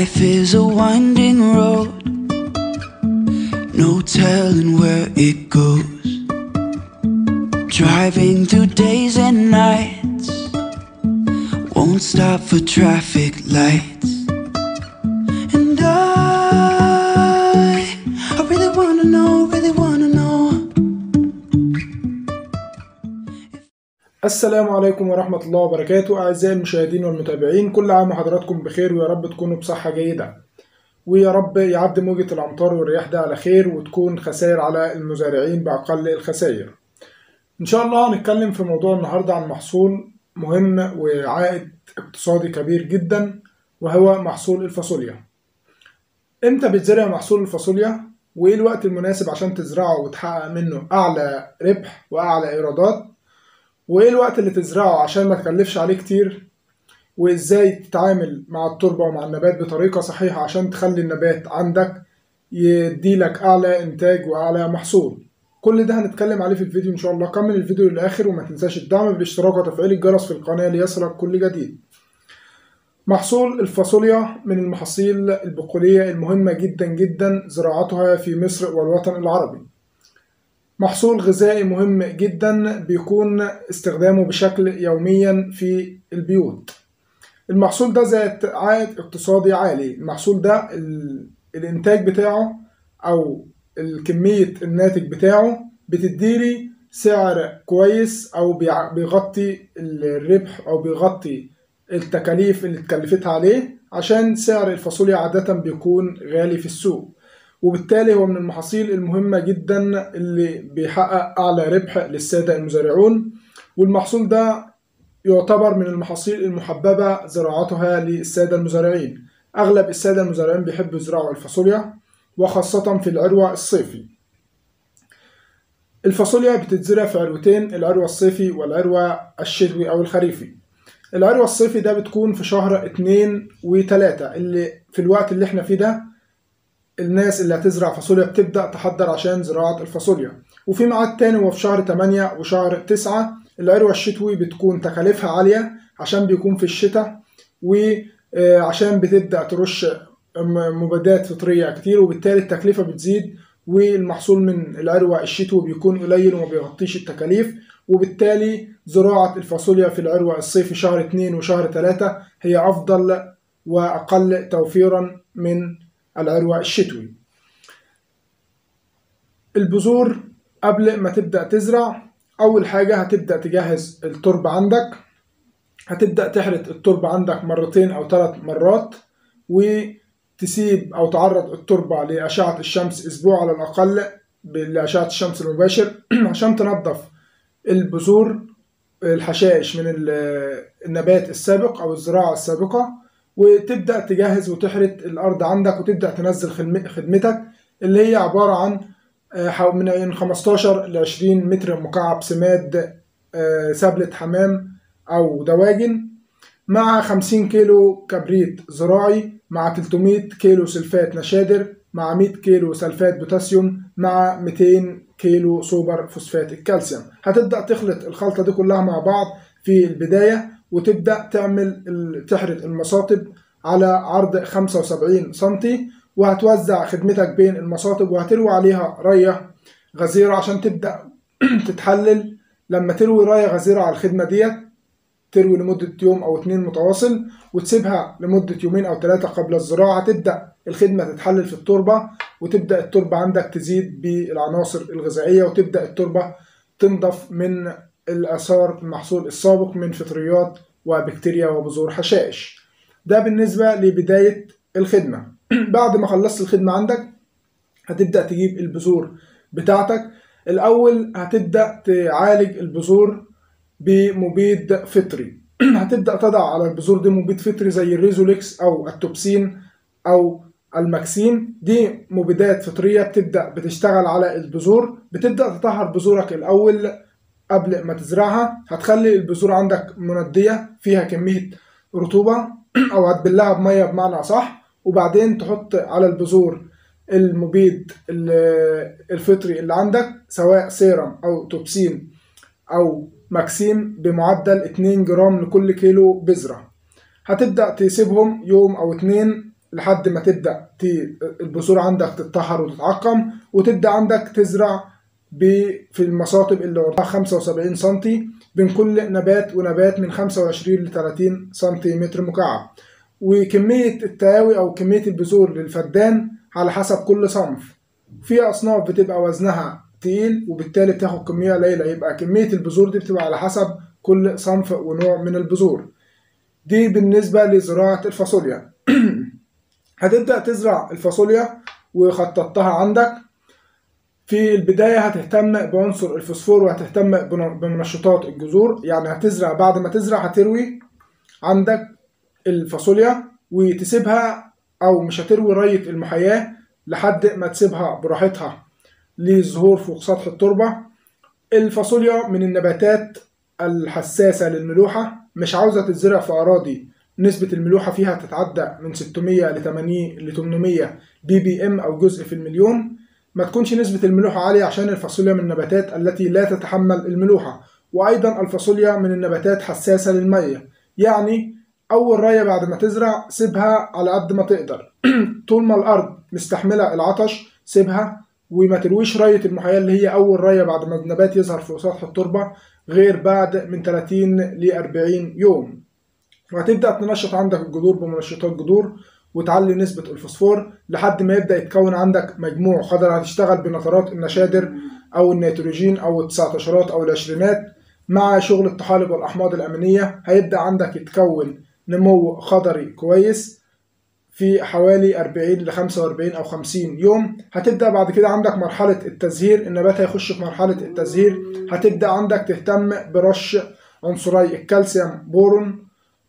Life is a winding road, no telling where it goes. Driving through days and nights, won't stop for traffic lights. And I, I really wanna know, really wanna know. السلام عليكم ورحمة الله وبركاته أعزائي المشاهدين والمتابعين كل عام وحضراتكم بخير ويا رب تكونوا بصحة جيدة ويا رب يعدي موجة الأمطار والرياح ده على خير وتكون خسائر على المزارعين بأقل الخسائر إن شاء الله هنتكلم في موضوع النهاردة عن محصول مهم وعائد اقتصادي كبير جدا وهو محصول الفاصوليا امتى بتزرع محصول الفاصوليا وايه الوقت المناسب عشان تزرعه وتحقق منه اعلى ربح واعلى ايرادات وايه الوقت اللي تزرعه عشان ما تكلفش عليه كتير وازاي تتعامل مع التربة ومع النبات بطريقة صحيحة عشان تخلي النبات عندك يديلك اعلى انتاج واعلى محصول كل ده هنتكلم عليه في الفيديو ان شاء الله كمل الفيديو للاخر وما تنساش الدعم بالاشتراك وتفعيل الجرس في القناة ليصلك كل جديد محصول الفاصوليا من المحاصيل البقولية المهمة جدا جدا زراعتها في مصر والوطن العربي محصول غذائي مهم جدا بيكون استخدامه بشكل يوميا في البيوت المحصول ده ذات عائد اقتصادي عالي المحصول ده ال- الانتاج بتاعه او الكمية الناتج بتاعه بتديلي سعر كويس او بيع- بيغطي الربح او بيغطي التكاليف اللي اتكلفتها عليه عشان سعر الفاصوليا عادة بيكون غالي في السوق وبالتالي هو من المحاصيل المهمة جدا اللي بيحقق أعلى ربح للسادة المزارعون والمحصول ده يعتبر من المحاصيل المحببة زراعتها للسادة المزارعين أغلب السادة المزارعين بيحبوا يزرعوا الفاصوليا وخاصة في العروة الصيفي الفاصوليا بتتزرع في عروتين العروة الصيفي والعروة الشتوي أو الخريفي العروة الصيفي ده بتكون في شهر اتنين وتلاتة اللي في الوقت اللي احنا فيه ده الناس اللي هتزرع فاصوليا بتبدأ تحضر عشان زراعة الفاصوليا وفي ميعاد تاني هو في شهر 8 وشهر 9 العروة الشتوي بتكون تكاليفها عالية عشان بيكون في الشتاء وعشان بتبدأ ترش م- مبيدات فطرية كتير وبالتالي التكلفة بتزيد والمحصول من العروة الشتوي بيكون قليل وما بيغطيش التكاليف وبالتالي زراعة الفاصوليا في العروة الصيفي شهر 2 وشهر 3 هي أفضل وأقل توفيرا من العروة الشتوي البذور قبل ما تبدأ تزرع أول حاجة هتبدأ تجهز التربة عندك هتبدأ تحرث التربة عندك مرتين أو ثلاث مرات وتسيب أو تعرض التربة لأشعة الشمس أسبوع على الأقل لأشعة الشمس المباشر عشان تنظف البذور الحشائش من ال- النبات السابق أو الزراعة السابقة وتبدأ تجهز وتحرث الأرض عندك وتبدأ تنزل خدم- خدمتك اللي هي عبارة عن آه، حو- من 15 ل 20 متر مكعب سماد آه، سبلة حمام أو دواجن مع 50 كيلو كبريت زراعي مع 300 كيلو سلفات نشادر مع 100 كيلو سلفات بوتاسيوم مع 200 كيلو سوبر فوسفات الكالسيوم هتبدأ تخلط الخلطة دي كلها مع بعض في البداية وتبدأ تعمل ال- تحرث المصاطب على عرض 75 سنتي وهتوزع خدمتك بين المصاطب وهتروي عليها رية غزيرة عشان تبدأ تتحلل لما تروي رية غزيرة على الخدمة ديت تروي لمدة يوم أو اتنين متواصل وتسيبها لمدة يومين أو ثلاثة قبل الزراعة هتبدأ الخدمة تتحلل في التربة وتبدأ التربة عندك تزيد بالعناصر الغذائية وتبدأ التربة تنضف من الآثار المحصول السابق من فطريات وبكتيريا وبذور حشائش ده بالنسبة لبداية الخدمة بعد ما خلصت الخدمة عندك هتبدأ تجيب البذور بتاعتك الأول هتبدأ تعالج البذور بمبيد فطري هتبدأ تضع على البذور دي مبيد فطري زي الريزوليكس أو التوبسين أو الماكسيم دي مبيدات فطرية بتبدأ بتشتغل على البذور بتبدأ تطهر بذورك الأول قبل ما تزرعها هتخلي البذور عندك مندية فيها كمية رطوبة أو هتبلها بمية بمعنى أصح وبعدين تحط على البذور المبيد ال- الفطري اللي عندك سواء سيرم أو توبسين أو ماكسيم بمعدل 2 جرام لكل كيلو بذرة هتبدأ تسيبهم يوم أو اتنين لحد ما تبدا ت- البذور عندك تتطهر وتتعقم وتبدا عندك تزرع ب- في المصاطب اللي عرضها 75 سم بين كل نبات ونبات من 25 ل 30 سنتيمتر مكعب وكمية التهاوي أو كمية البذور للفدان على حسب كل صنف في أصناف بتبقى وزنها تقيل وبالتالي بتاخد كمية قليلة يبقى كمية البذور دي بتبقى على حسب كل صنف ونوع من البذور دي بالنسبة لزراعة الفاصوليا هتبدأ تزرع الفاصوليا وخططتها عندك في البداية هتهتم بعنصر الفوسفور وهتهتم بن- بمنشطات الجذور يعني هتزرع بعد ما تزرع هتروي عندك الفاصوليا وتسيبها أو مش هتروي رية المحياة لحد ما تسيبها براحتها لظهور فوق سطح التربة الفاصوليا من النباتات الحساسة للملوحة مش عاوزة تتزرع في أراضي نسبة الملوحة فيها تتعدى من 600 ل 80 ل 800 بي بي ام أو جزء في المليون ما تكونش نسبة الملوحة عالية عشان الفاصوليا من النباتات التي لا تتحمل الملوحة وأيضا الفاصوليا من النباتات حساسة للمية يعني أول رية بعد ما تزرع سيبها على قد ما تقدر طول ما الأرض مستحملة العطش سيبها وما ترويش رية المحياة اللي هي أول رية بعد ما النبات يظهر فوق سطح التربة غير بعد من 30 ل 40 يوم وهتبدأ تنشط عندك الجذور بمنشطات جذور وتعلي نسبة الفوسفور لحد ما يبدأ يتكون عندك مجموع خضر هتشتغل بنترات النشادر أو النيتروجين أو التسعتاشرات أو العشرينات مع شغل الطحالب والأحماض الأمينية هيبدأ عندك يتكون نمو خضري كويس في حوالي 40 ل 45 أو 50 يوم هتبدأ بعد كده عندك مرحلة التزهير النبات هيخش في مرحلة التزهير هتبدأ عندك تهتم برش عنصري الكالسيوم بورون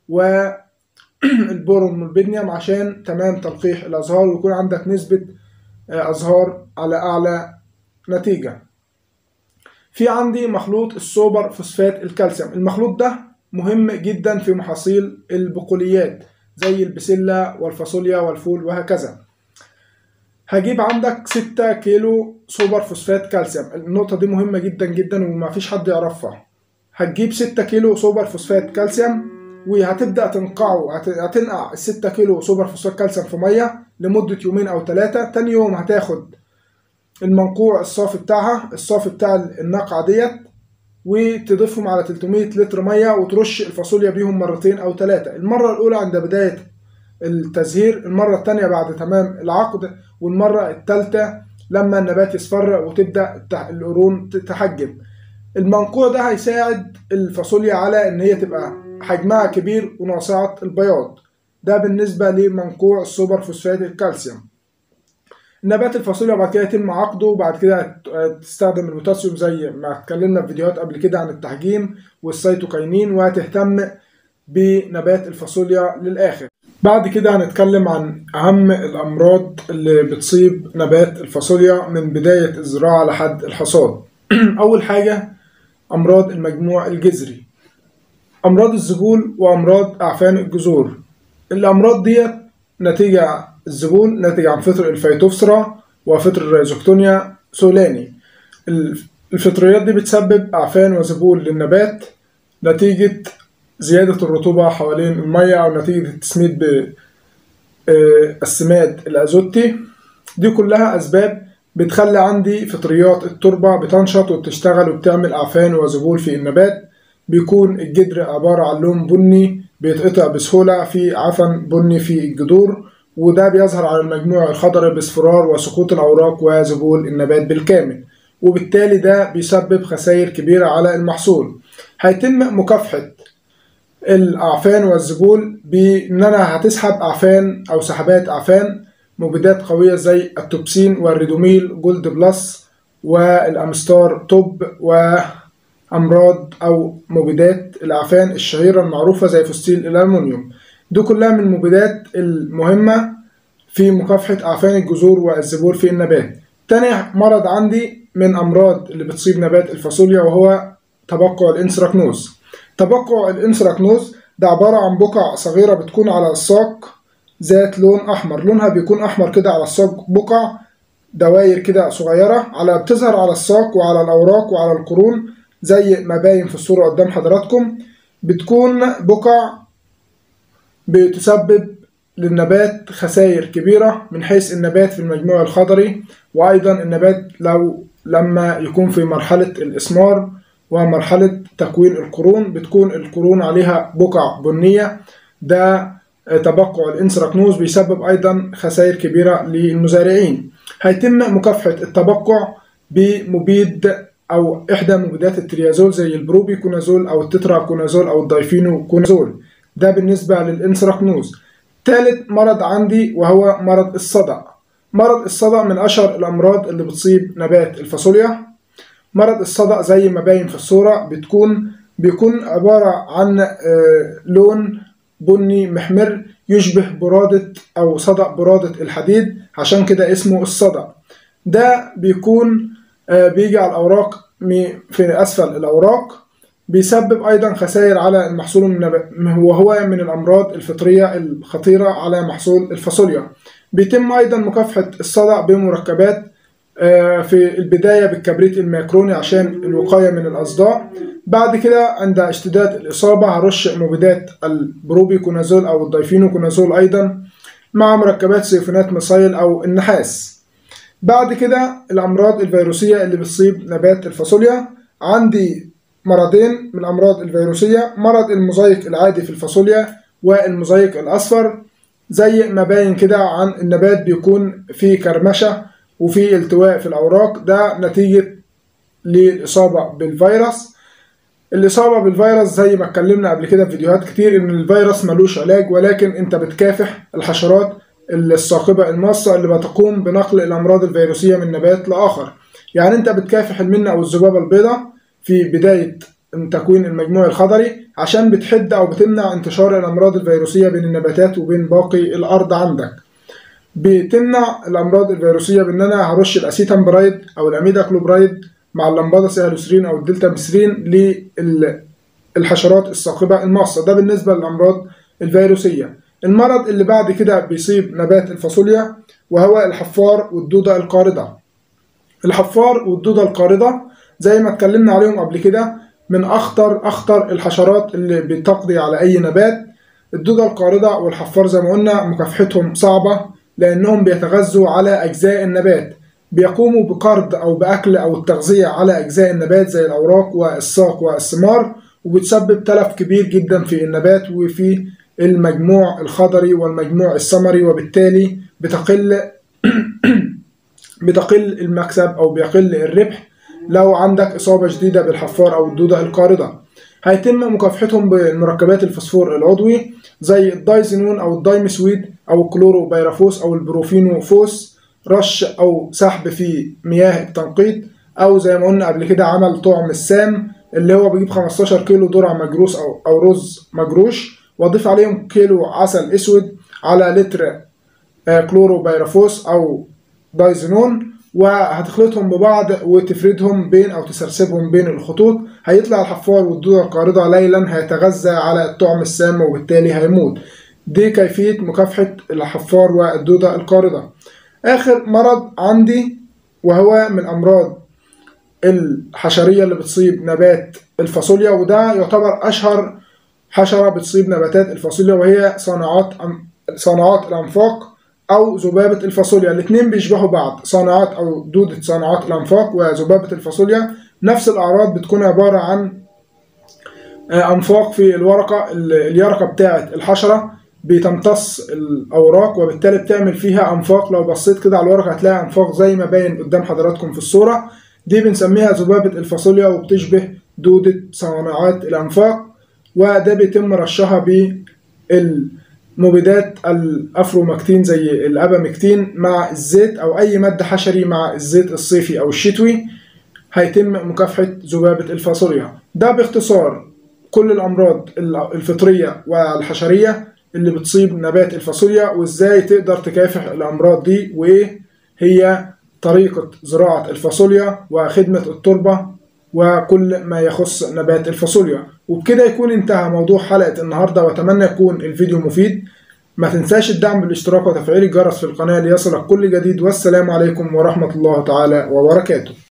والبورون والبدنيوم عشان تمام تلقيح الأزهار ويكون عندك نسبة آه، أزهار على أعلى نتيجة في عندي مخلوط السوبر فوسفات الكالسيوم المخلوط ده مهم جدا في محاصيل البقوليات زي البسلة والفاصوليا والفول وهكذا هجيب عندك 6 كيلو سوبر فوسفات كالسيوم النقطة دي مهمة جدا جدا وما فيش حد يعرفها هتجيب 6 كيلو سوبر فوسفات كالسيوم وهتبدأ تنقعه هت- هتنقع ال 6 كيلو سوبر فوسفات كالسيوم في مية لمدة يومين أو ثلاثة تاني يوم هتاخد المنقوع الصافي بتاعها الصافي بتاع النقعة ديت وتضيفهم على 300 لتر ميه وترش الفاصوليا بيهم مرتين او ثلاثه المره الاولى عند بدايه التزهير المره الثانيه بعد تمام العقد والمره الثالثه لما النبات يصفر وتبدا التح- القرون تتحجم المنقوع ده هيساعد الفاصوليا على ان هي تبقى حجمها كبير وناصعه البياض ده بالنسبه لمنقوع السوبر فوسفات الكالسيوم نبات الفاصوليا بعد كده يتم عقده وبعد كده هت- تستخدم البوتاسيوم زي ما اتكلمنا في فيديوهات قبل كده عن التحجيم والسيتوكاينين وهتهتم بنبات الفاصوليا للآخر بعد كده هنتكلم عن أهم الأمراض اللي بتصيب نبات الفاصوليا من بداية الزراعة لحد الحصاد أول حاجة أمراض المجموع الجذري أمراض الذبول وأمراض أعفان الجذور الأمراض ديت نتيجة الذبول ناتج عن فطر الفيتوفثرا وفطر الريزوكتونيا سولاني الف- الفطريات دي بتسبب أعفان وذبول للنبات نتيجة زيادة الرطوبة حوالين المية أو نتيجة التسميد بالسماد الأزوتي دي كلها أسباب بتخلي عندي فطريات التربة بتنشط وبتشتغل وبتعمل أعفان وذبول في النبات بيكون الجدر عبارة عن لون بني بيتقطع بسهولة في عفن بني في الجذور وده بيظهر على المجموع الخضري باصفرار وسقوط الأوراق وذبول النبات بالكامل وبالتالي ده بيسبب خسائر كبيرة على المحصول هيتم مكافحة الأعفان والذبول بإن أنا هتسحب أعفان أو سحبات أعفان مبيدات قوية زي التوبسين والريدوميل جولد بلس والأمستار توب وأمراض أو مبيدات الأعفان الشهيرة المعروفة زي فوستيل الألمنيوم دي كلها من المبيدات المهمة في مكافحة أعفان الجذور والذبول في النبات تاني مرض عندي من أمراض اللي بتصيب نبات الفاصوليا وهو تبقع الانسراكنوز تبقع الانسراكنوز ده عبارة عن بقع صغيرة بتكون على الساق ذات لون أحمر لونها بيكون أحمر كده على الساق بقع دواير كده صغيرة على بتظهر على الساق وعلى الأوراق وعلى القرون زي ما باين في الصورة قدام حضراتكم بتكون بقع بتسبب للنبات خسائر كبيرة من حيث النبات في المجموع الخضري وأيضا النبات لو لما يكون في مرحلة الإثمار ومرحلة تكوين القرون بتكون القرون عليها بقع بنية ده تبقع الانسراكنوز بيسبب أيضا خسائر كبيرة للمزارعين هيتم مكافحة التبقع بمبيد أو إحدى مبيدات التريازول زي البروبيكونازول أو التتراكونازول أو الدايفينوكونازول ده بالنسبة للانسراكنوز ثالث مرض عندي وهو مرض الصدأ مرض الصدأ من أشهر الأمراض اللي بتصيب نبات الفاصوليا مرض الصدأ زي ما باين في الصورة بتكون بيكون عبارة عن لون بني محمر يشبه برادة أو صدأ برادة الحديد عشان كده اسمه الصدأ ده بيكون بيجي على الأوراق في أسفل الأوراق بيسبب أيضا خسائر على المحصول وهو من الأمراض الفطرية الخطيرة على محصول الفاصوليا بيتم أيضا مكافحة الصدأ بمركبات في البداية بالكبريت الميكروني عشان الوقاية من الأصداء بعد كده عند اشتداد الإصابة هرش مبيدات البروبيكونازول أو الدايفينوكونازول أيضا مع مركبات سيفونات ميثايل أو النحاس بعد كده الأمراض الفيروسية اللي بتصيب نبات الفاصوليا عندي مرضين من الأمراض الفيروسية مرض المزيق العادي في الفاصوليا والمزيق الأصفر زي ما باين كده عن النبات بيكون فيه كرمشة وفي التواء في الأوراق ده نتيجة للإصابة بالفيروس الإصابة بالفيروس زي ما اتكلمنا قبل كده في فيديوهات كتير إن الفيروس ملوش علاج ولكن أنت بتكافح الحشرات الثاقبة الماصة اللي بتقوم بنقل الأمراض الفيروسية من نبات لآخر يعني أنت بتكافح المنة أو الذبابة البيضاء في بداية تكوين المجموع الخضري عشان بتحد أو بتمنع انتشار الأمراض الفيروسية بين النباتات وبين باقي الأرض عندك بتمنع الأمراض الفيروسية بإن أنا هرش الأسيتام برايد أو الأميدا كلوبرايد مع اللمبادة سيهلوسرين أو الدلتا بسرين للحشرات الثاقبة الماصة ده بالنسبة للأمراض الفيروسية المرض اللي بعد كده بيصيب نبات الفاصوليا وهو الحفار والدودة القاردة الحفار والدودة القاردة زي ما اتكلمنا عليهم قبل كده من أخطر أخطر الحشرات اللي بتقضي على أي نبات الدودة القاردة والحفار زي ما قلنا مكافحتهم صعبة لأنهم بيتغذوا على أجزاء النبات بيقوموا بقرض أو بأكل أو التغذية على أجزاء النبات زي الأوراق والساق والثمار وبتسبب تلف كبير جدا في النبات وفي المجموع الخضري والمجموع الثمري وبالتالي بتقل بتقل المكسب أو بيقل الربح لو عندك إصابة جديدة بالحفار أو الدودة القاردة هيتم مكافحتهم بالمركبات الفوسفور العضوي زي الدايزينون أو الدايمسويد أو الكلوروبيرافوس أو البروفينوفوس رش أو سحب في مياه التنقيط أو زي ما قلنا قبل كده عمل طعم السام اللي هو بيجيب 15 كيلو ذرة مجروس أو أو رز مجروش وأضيف عليهم كيلو عسل أسود على لتر كلوروبيرافوس أو دايزينون وهتخلطهم ببعض وتفردهم بين او تسرسبهم بين الخطوط هيطلع الحفار والدودة القاردة ليلا هيتغذى على الطعم السام وبالتالي هيموت دي كيفية مكافحة الحفار والدودة القاردة آخر مرض عندي وهو من أمراض الحشرية اللي بتصيب نبات الفاصوليا وده يعتبر أشهر حشرة بتصيب نباتات الفاصوليا وهي صناعات صناعات الأنفاق أو ذبابة الفاصوليا الاتنين بيشبهوا بعض صناعات أو دودة صناعات الأنفاق وذبابة الفاصوليا نفس الأعراض بتكون عبارة عن أنفاق في الورقة اليرقة بتاعة الحشرة بتمتص الأوراق وبالتالي بتعمل فيها أنفاق لو بصيت كده على الورقة هتلاقي أنفاق زي ما باين قدام حضراتكم في الصورة دي بنسميها ذبابة الفاصوليا وبتشبه دودة صناعات الأنفاق وده بيتم رشها بال مبيدات الافروماكتين زي الابامكتين مع الزيت او اي ماده حشري مع الزيت الصيفي او الشتوي هيتم مكافحه ذبابه الفاصوليا ده باختصار كل الامراض الفطريه والحشريه اللي بتصيب نبات الفاصوليا وازاي تقدر تكافح الامراض دي وايه هي طريقه زراعه الفاصوليا وخدمه التربه وكل ما يخص نبات الفاصوليا وبكده يكون انتهى موضوع حلقة النهاردة وأتمنى يكون الفيديو مفيد ما تنساش الدعم بالاشتراك وتفعيل الجرس في القناة ليصلك كل جديد والسلام عليكم ورحمة الله تعالى وبركاته